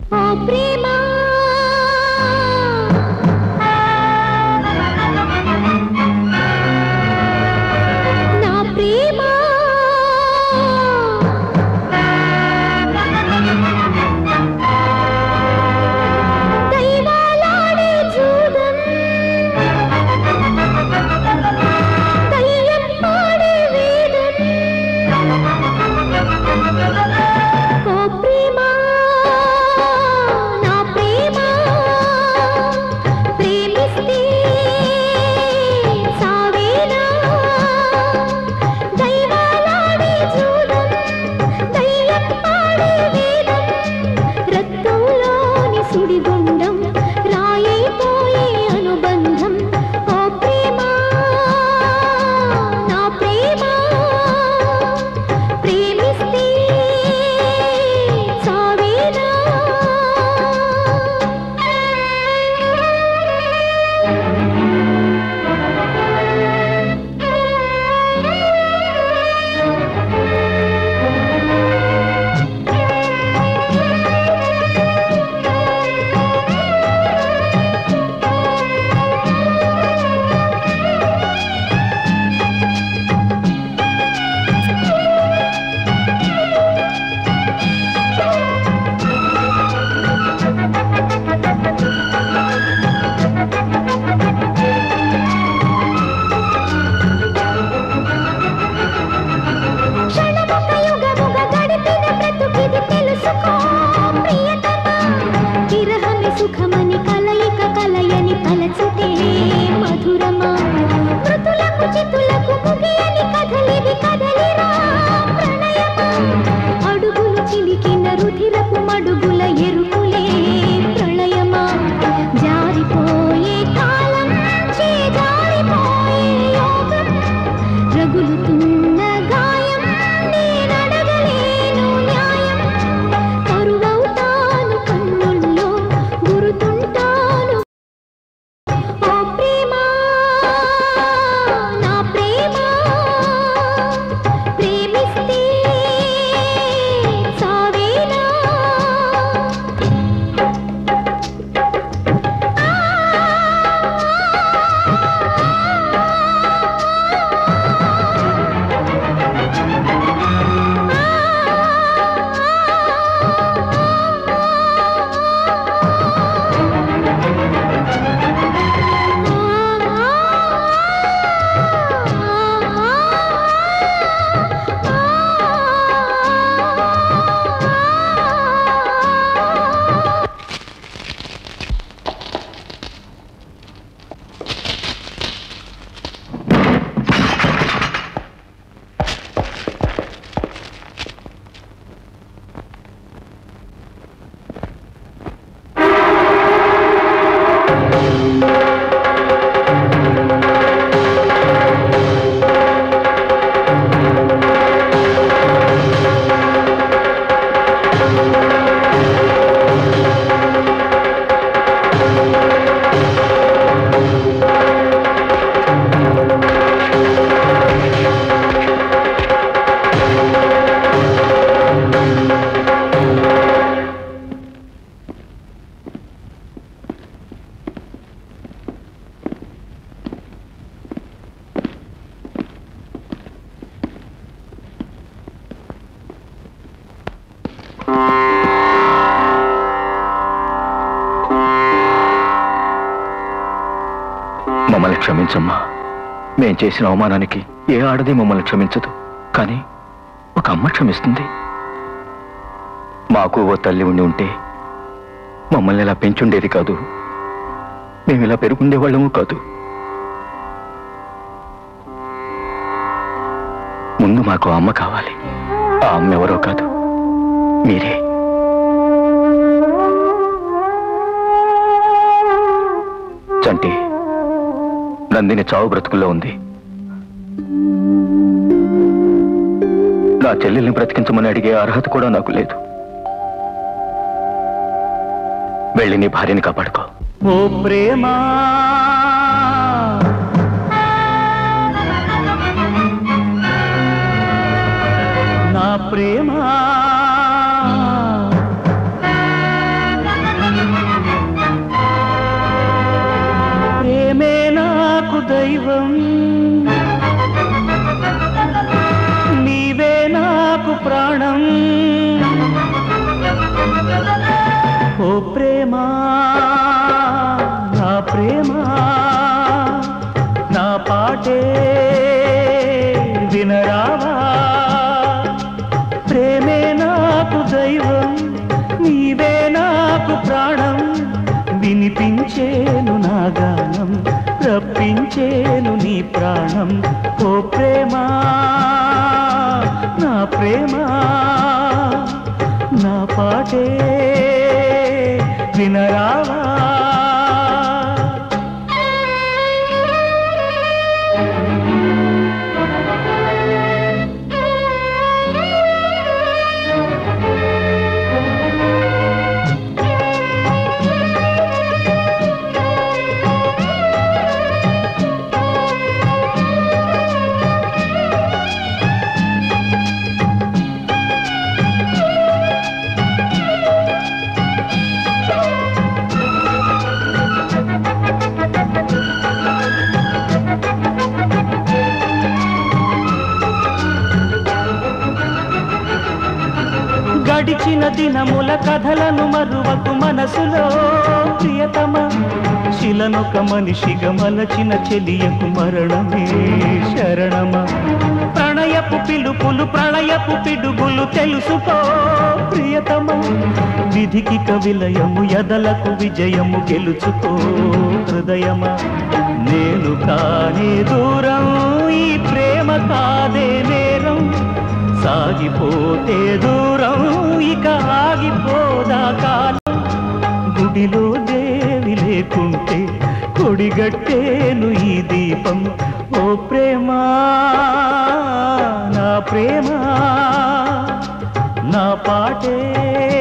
ఓ ప్రేమ నా ప్రేమ దైవాలాడే జూదం దయ్యం పాడే వేదం ఓ ప్రేమ నా ప్రేమ ప్రేమిస్తే సావేనా దైవాలాడే జూదం దయ్యం పాడే వేదం రక్తంలోని సుడిగుండం రాయైపోయే అనుబంధం ఓ ప్రేమ నా ప్రేమ ప్రేమిస్తే చావేనా క్షణమొక యుగముగ గడిపిన బ్రతుకిది తెలుసుకో ప్రియతమా విరహమి సుఖమని కలయిక కలయని తలచుటే మధురమా మృతులకు చితులకు ముగియని కథలివి కదలిరా ప్రణయమా అడుగులు చిలికిన రుధిరపు మడుగుల ఎరుపులే ప్రళయమా జారిపోయే కాలం చేజారిపోయే యోగం రగులుతున్న గాయం నేనడగలేను న్యాయం కరువవుతాను కన్నుల్లో గురుతుంటాను ఓ ప్రేమ నా ప్రేమ ప్రేమిస్తే సావేనా మమ్మల్ని క్షమించమ్మా మేం చేసిన అవమానానికి ఏ ఆడది మమ్మల్ని క్షమించదు కానీ ఒక అమ్మ క్షమిస్తుంది మాకు ఓ తల్లి ఉండి ఉంటే మమ్మల్ని ఇలా పెంచుండేది కాదు మేము ఇలా పెరుగుండే వాళ్ళము కాదు ముందు మాకు అమ్మ కావాలి ఆ అమ్మ ఎవరో కాదు మీరే చంటి నందిని చావు బ్రతుకుల్లో ఉంది నా చెల్లెల్ని బ్రతికించమని అడిగే అర్హత కూడా నాకు లేదు వెళ్ళి నీ భార్యని కాపాడుకో ఓ ప్రేమ నా ప్రేమ దైవం నీవే నాకు ప్రాణం ఓ ప్రేమ నా ప్రేమ నా పాటే వినరావా ప్రేమే నాకు దైవం నీవే నాకు ప్రాణం వినిపించేను నా గానం రప్పించేను నీ ప్రాణం ఓ ప్రేమ నా ప్రేమ నా పాటే వినరావా గడిచిన దినముల కథలను మరువకు మనసులో ప్రియతమ శిలనొక మనిషిగా మలచిన చెలియకు మరణమే శరణమ ప్రణయపు పిలుపులు ప్రళయపు పిడుగులు తెలుసుకో ప్రియతమ విధికి కవిలయము ఎదలకు విజయము గెలుచుకో హృదయమ నేను కానే దూరం ఈ ప్రేమ కాదే నేరం సాగిపోతే దూరం ఇక ఆగిపోదా కాలం గుడిలో దేవి లేకుంటే కొడిగట్టేను ఈ దీపం ఓ ప్రేమ నా ప్రేమ నా పాటే